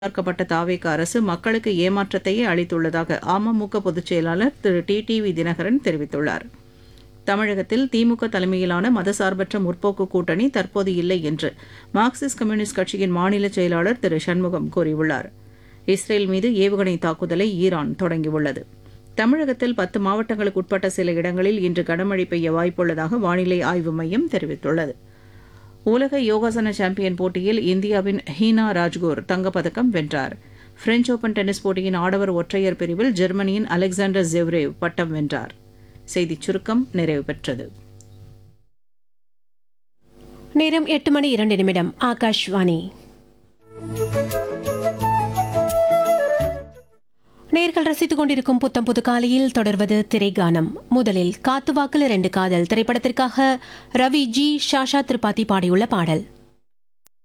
பார்க்கப்பட்ட தாவேக அரசு மக்களுக்கு ஏமாற்றத்தையே அளித்துள்ளதாக அமமுக பொதுச் செயலாளர் திரு டி டிவி தினகரன் தெரிவித்துள்ளார் தமிழகத்தில் திமுக தலைமையிலான மதசார்பற்ற முற்போக்கு கூட்டணி தற்போது இல்லை என்று மார்க்சிஸ்ட் கம்யூனிஸ்ட் கட்சியின் மாநில செயலாளர் திரு சண்முகம் கூறியுள்ளார் இஸ்ரேல் மீது ஏவுகணை தாக்குதலை ஈரான் தொடங்கியுள்ளது தமிழகத்தில் பத்து மாவட்டங்களுக்கு உட்பட்ட சில இடங்களில் இன்று கனமழை பெய்ய வாய்ப்புள்ளதாக வானிலை ஆய்வு மையம் தெரிவித்துள்ளது உலக யோகாசன சாம்பியன் போட்டியில் இந்தியாவின் ஹீனா ராஜ்கோர் தங்கப்பதக்கம் வென்றார் பிரெஞ்ச் ஓபன் டென்னிஸ் போட்டியின் ஆடவர் ஒற்றையர் பிரிவில் ஜெர்மனியின் அலெக்சாண்டர் ஜெவ்ரேவ் பட்டம் வென்றார் செய்திச் சுருக்கம் நிறைவு பெற்றது நேரம் எட்டு மணி இரண்டு நிமிடம் ஆகாஷ்வாணி நேர்கள் ரசித்துக் கொண்டிருக்கும் புத்தம் புது காலையில் தொடர்வது திரைகானம் முதலில் காத்து வாக்குல ரெண்டு காதல் திரைப்படத்திற்காக ரவி ஜி ஷாஷா திரிபாதி பாடியுள்ள பாடல்